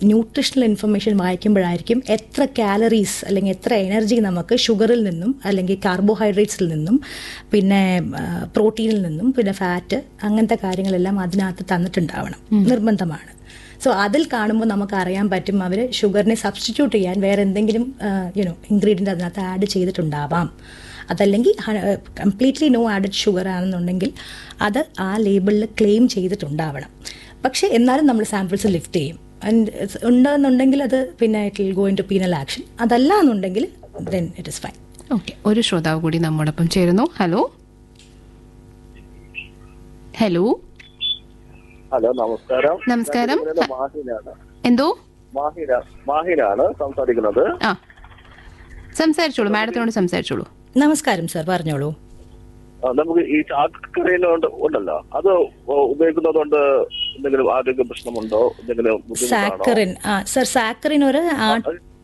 Nutritional information വായിക്കുമ്പോഴായിരിക്കും എത്ര calories അല്ലെങ്കിൽ എത്ര എനർജി നമുക്ക് ഷുഗറിൽ നിന്നും അല്ലെങ്കിൽ കാർബോഹൈഡ്രേറ്റ്സിൽ നിന്നും പിന്നെ പ്രോട്ടീനിൽ നിന്നും പിന്നെ ഫാറ്റ് അങ്ങനത്തെ കാര്യങ്ങളെല്ലാം അതിനകത്ത് തന്നിട്ടുണ്ടാവണം നിർബന്ധമാണ് സോ അതിൽ കാണുമ്പോൾ നമുക്ക് അറിയാൻ പറ്റും അവർ ഷുഗറിനെ സബ്സ്റ്റിറ്റ്യൂട്ട് ചെയ്യാൻ വേറെ എന്തെങ്കിലും യുനോ ഇൻഗ്രീഡിയൻ്റ് അതിനകത്ത് ആഡ് ചെയ്തിട്ടുണ്ടാവാം അതല്ലെങ്കിൽ കംപ്ലീറ്റ്ലി നോ ആഡഡ് ഷുഗർ ആണെന്നുണ്ടെങ്കിൽ അത് ആ ലേബിളിൽ ക്ലെയിം ചെയ്തിട്ടുണ്ടാവണം പക്ഷേ എന്നാലും നമ്മൾ സാമ്പിൾസ് ലിഫ്റ്റ് ചെയ്യും ആൻഡ് ഉണ്ടെന്നുണ്ടെങ്കിൽ അത് പിന്നെ it will go in to penal action അതല്ല എന്നുണ്ടെങ്കിൽ then it is fine okay ഒരു ശ്രോതാവ് കൂടി നമ്മോടൊപ്പം ചേരുന്നു ഹലോ ഹലോ ഹലോ നമസ്കാരം നമസ്കാരം. ഞാൻ ഇതിലെ മാഹിനാണ് എന്തോ മാഹിന മാഹിനാണ് സംസാരിക്കുന്നത് ആ സംസാരിച്ചോളൂ മാഡത്തിനോട് സംസാരിച്ചോളൂ നമസ്കാരം സർ പറഞ്ഞോളൂ ആ, നമുക്ക് ഈ ചാക്കറിയിൽ ഉണ്ടല്ലോ അത് ഉപയോഗിക്കുന്നത് കൊണ്ട് എന്തെങ്കിലും ആരോഗ്യ പ്രശ്നമുണ്ടോ എന്തെങ്കിലും ബുദ്ധിമുട്ടാണോ സാക്കറിൻ ആ സർ സാക്കറിൻ ഒരു ആ-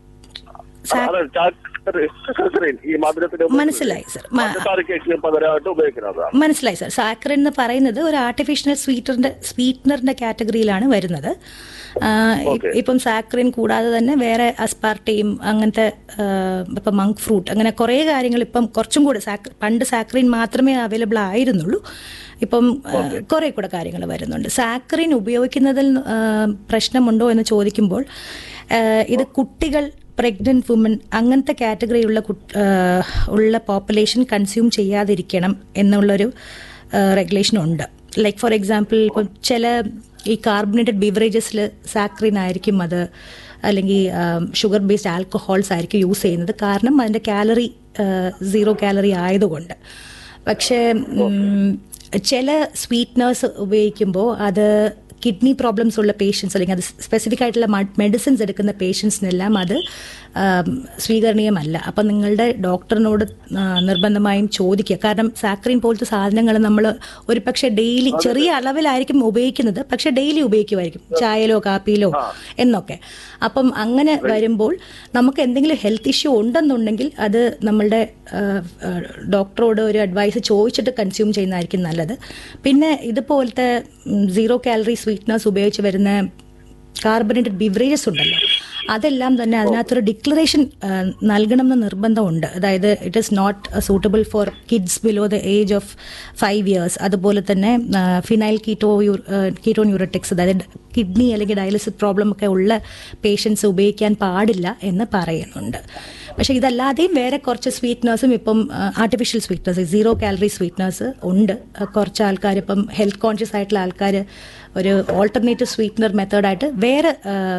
സാ- അതെ, ചാക്കറി- ചാക്കറിൻ ഈ മധുരത്തിന് മനസ്സിലായി സർ മ- പഞ്ചസാരയ്ക്ക് പകരമായിട്ട് ഉപയോഗിക്കുന്നതാണ് മനസ്സിലായി സർ സാക്കറിൻ എന്ന് പറയുന്നത് ഒരു ആർട്ടിഫിഷ്യൽ സ്വീറ്ററിന്റെ സ്വീറ്റ്നറിന്റെ കാറ്റഗറിയിലാണ് വരുന്നത് ആ, ഇ- ഇപ്പം സാക്കറിൻ കൂടാതെ തന്നെ വേറെ അസ്പാർട്ടയും അങ്ങനത്തെ ആ, ഇപ്പം മങ്ക് ഫ്രൂട്ട് അങ്ങനെ കുറേ കാര്യങ്ങൾ ഇപ്പം കുറച്ചും കൂടെ സാക്ക- പണ്ട് സാക്കറിൻ മാത്രമേ അവൈലബിൾ ആയിരുന്നുള്ളൂ ഇപ്പം ആ, കുറേ കൂടെ കാര്യങ്ങൾ വരുന്നുണ്ട് സാക്കറിൻ ഉപയോഗിക്കുന്നതിൽ ആ, പ്രശ്നമുണ്ടോ എന്ന് ചോദിക്കുമ്പോൾ ആ, ഇത് കുട്ടികൾ പ്രഗ്നന്റ് വുമൻ അങ്ങനത്തെ കാറ്റഗറിയുള്ള കുട്ട്- ആ, ഉള്ള പോപ്പുലേഷൻ കൺസ്യൂം ചെയ്യാതിരിക്കണം എന്നുള്ളൊരു റെഗുലേഷൻ ഉണ്ട് ലൈക്ക് ഫോർ എക്സാമ്പിൾ ഇപ്പം ചില ഈ കാർബണേറ്റഡ് ബിവറേജസിൽ സാക്രിൻ ആയിരിക്കും അത് അല്ലെങ്കിൽ ഷുഗർ ബേസ്ഡ് ആൽക്കഹോൾസ് ആയിരിക്കും യൂസ് ചെയ്യുന്നത് കാരണം അതിൻ്റെ കാലറി സീറോ കാലറി ആയതുകൊണ്ട് പക്ഷേ ഉം, ചില സ്വീറ്റ്നേഴ്സ് ഉപയോഗിക്കുമ്പോൾ അത് കിഡ്നി പ്രോബ്ലംസ് ഉള്ള പേഷ്യൻസ് അല്ലെങ്കിൽ അത് സ്പെസിഫിക് ആയിട്ടുള്ള മെഡിസിൻസ് എടുക്കുന്ന പേഷ്യൻസിനെല്ലാം അത് ആം, സ്വീകരണീയമല്ല അപ്പം നിങ്ങളുടെ ഡോക്ടറിനോട് ആ, നിർബന്ധമായും ചോദിക്കുക കാരണം സാക്രീൻ പോലത്തെ സാധനങ്ങൾ നമ്മൾ ഒരു പക്ഷേ ഡെയിലി ചെറിയ അളവിലായിരിക്കും ഉപയോഗിക്കുന്നത് പക്ഷേ ഡെയിലി ഉപയോഗിക്കുമായിരിക്കും ചായയിലോ കാപ്പിയിലോ എന്നൊക്കെ അപ്പം അങ്ങനെ വരുമ്പോൾ നമുക്ക് എന്തെങ്കിലും ഹെൽത്ത് ഇഷ്യൂ ഉണ്ടെന്നുണ്ടെങ്കിൽ അത് നമ്മളുടെ ആ, ആ, ഡോക്ടറോട് ഒരു അഡ്വൈസ് ചോദിച്ചിട്ട് കൺസ്യൂം ചെയ്യുന്നതായിരിക്കും നല്ലത് പിന്നെ ഇതുപോലത്തെ സീറോ കാലറി സ്വീറ്റ്നസ് ഉപയോഗിച്ച് വരുന്ന കാർബണേറ്റഡ് ബിവറേജസ് ഉണ്ടല്ലോ അതെല്ലാം തന്നെ അതിനകത്തൊരു ഡിക്ലറേഷൻ നൽകണമെന്ന് നിർബന്ധമുണ്ട് അതായത് it is not suitable for kids below the age of five years അതുപോലെ തന്നെ ഫിനൈൽ കീറ്റോ കീറ്റോ ന്യൂറട്ടിക്സ് അതായത് കിഡ്നി അല്ലെങ്കിൽ ഡയാലിസിസ് പ്രോബ്ലം ഒക്കെ ഉള്ള പേഷ്യൻസ് ഉപയോഗിക്കാൻ പാടില്ല എന്ന് പറയുന്നുണ്ട് പക്ഷേ ഇതല്ലാതെയും വേറെ കുറച്ച് സ്വീറ്റ്നേഴ്സും ഇപ്പം artificial sweeteners zero calorie sweeteners ഉണ്ട് ആ, കുറച്ച് ആൾക്കാർ ഇപ്പം ഹെൽത്ത് കോൺഷ്യസ് ആയിട്ടുള്ള ആൾക്കാർ ഒരു ഓൾട്ടർനേറ്റീവ് സ്വീറ്റ്നർ മെത്തേഡായിട്ട് വേറെ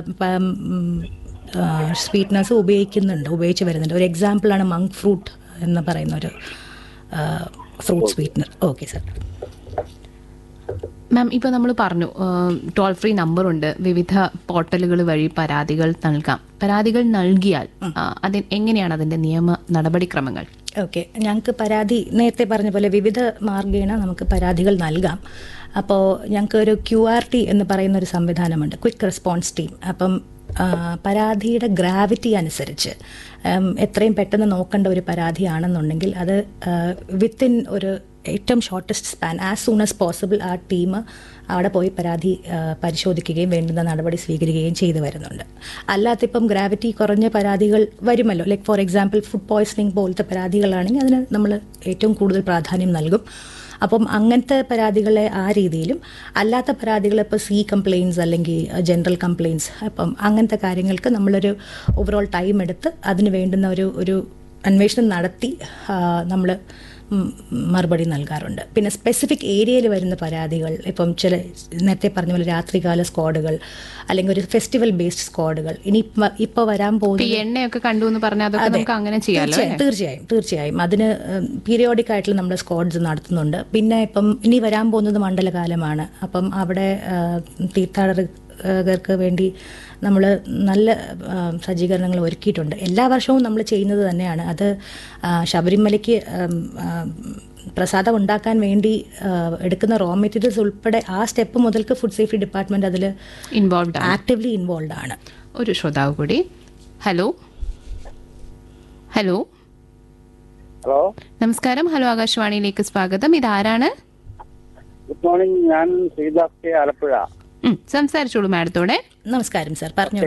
സ്വീറ്റ്നേഴ്സ് ഉപയോഗിക്കുന്നുണ്ട് ഉപയോഗിച്ച് വരുന്നുണ്ട് ഒരു എക്സാമ്പിളാണ് മങ്ക് ഫ്രൂട്ട് എന്ന് പറയുന്ന ഒരു fruit sweetener okay sir ma'am ഇപ്പോൾ നമ്മൾ പറഞ്ഞു ടോൾ ഫ്രീ നമ്പർ ഉണ്ട് വിവിധ പോർട്ടലുകൾ വഴി പരാതികൾ നൽകാം പരാതികൾ നൽകിയാൽ ആ, അതിന് എങ്ങനെയാണ് അതിന്റെ നിയമ നടപടിക്രമങ്ങൾ ഓക്കെ ഞങ്ങൾക്ക് പരാതി നേരത്തെ പറഞ്ഞ പോലെ വിവിധ മാർഗേണ നമുക്ക് പരാതികൾ നൽകാം അപ്പോൾ ഞങ്ങൾക്ക് ഒരു ക്യു ആർ ടി എന്ന് പറയുന്ന ഒരു സംവിധാനമുണ്ട് ക്വിക്ക് റെസ്പോൺസ് ടീം അപ്പം ആ, പരാതിയുടെ ഗ്രാവിറ്റി അനുസരിച്ച് ഉം, എത്രയും പെട്ടെന്ന് നോക്കേണ്ട ഒരു പരാതിയാണെന്നുണ്ടെങ്കിൽ അത് വിത്തിൻ ഒരു ഏറ്റവും shortest span as soon as possible ആ ടീം അവിടെ പോയി പരാതി ആ, പരിശോധിക്കുകയും വേണ്ടുന്ന നടപടി സ്വീകരിക്കുകയും ചെയ്തു വരുന്നുണ്ട് അല്ലാത്ത ഇപ്പം ഗ്രാവിറ്റി കുറഞ്ഞ പരാതികൾ വരുമല്ലോ like for example food poisoning പോലത്തെ പരാതികളാണെങ്കിൽ അതിന് നമ്മൾ ഏറ്റവും കൂടുതൽ പ്രാധാന്യം നൽകും അപ്പം അങ്ങനത്തെ പരാതികളെ ആ രീതിയിലും അല്ലാത്ത പരാതികൾ ഇപ്പോൾ സി കംപ്ലയിൻസ് അല്ലെങ്കിൽ ജനറൽ കംപ്ലയിൻസ് അപ്പം അങ്ങനത്തെ കാര്യങ്ങൾക്ക് നമ്മളൊരു ഓവറോൾ ടൈം എടുത്ത് അതിന് വേണ്ടുന്ന ഒരു ഒരു അന്വേഷണം നടത്തി നമ്മൾ മറുപടി നൽകാറുണ്ട് പിന്നെ സ്പെസിഫിക് ഏരിയയിൽ വരുന്ന പരാതികൾ ഇപ്പം ചില നേരത്തെ പറഞ്ഞ പോലെ രാത്രികാല സ്ക്വാഡുകൾ അല്ലെങ്കിൽ ഒരു ഫെസ്റ്റിവൽ ബേസ്ഡ് സ്ക്വാഡുകൾ ഇനി ഇപ്പോൾ വരാൻ ഇപ്പൊ പോകുന്ന ഈ എണ്ണയൊക്കെ കണ്ടു എന്ന് പറഞ്ഞാൽ അതൊക്കെ നമുക്ക് അങ്ങനെ ചെയ്യാലോ തീർച്ചയായും തീർച്ചയായും തീർച്ചയായും അതിന് പീരിയോഡിക് ആയിട്ടുള്ള നമ്മുടെ സ്ക്വാഡ്സ് നടത്തുന്നുണ്ട് പിന്നെ ഇപ്പം ഇനി വരാൻ പോകുന്നത് മണ്ഡലകാലമാണ് അപ്പം അവിടെ തീർത്ഥാടകർക്ക് വേണ്ടി നമ്മൾ നല്ല ആ, സജ്ജീകരണങ്ങൾ ഒരുക്കിയിട്ടുണ്ട് എല്ലാ വർഷവും നമ്മൾ ചെയ്യുന്നത് തന്നെയാണ് അത് ആ, ശബരിമലയ്ക്ക് ഉം, ആ, പ്രസാദം ഉണ്ടാക്കാൻ വേണ്ടി ആ, എടുക്കുന്ന റോ മെറ്റീരിയൽസ് ഉൾപ്പെടെ ആ സ്റ്റെപ്പ് മുതൽക്ക് ഫുഡ് സേഫ്റ്റി ഡിപ്പാർട്ട്മെന്റ് അതിൽ ഇൻവോൾവ് ആണ് ആക്റ്റീവ്ലി ഇൻവോൾവ് ആണ് ഒരു ശ്രോതാവ് കൂടി ഹലോ ഹലോ ഹലോ നമസ്കാരം ഹലോ ആകാശവാണിയിലേക്ക് സ്വാഗതം ഇതാരാണ് ഗുഡ് മോർണിംഗ് ഞാൻ ശ്രീദാസ് കെ ആലപ്പുഴ ഉം, സംസാരിച്ചോളൂ മാഡത്തോടെ നമസ്കാരം സാർ പറഞ്ഞു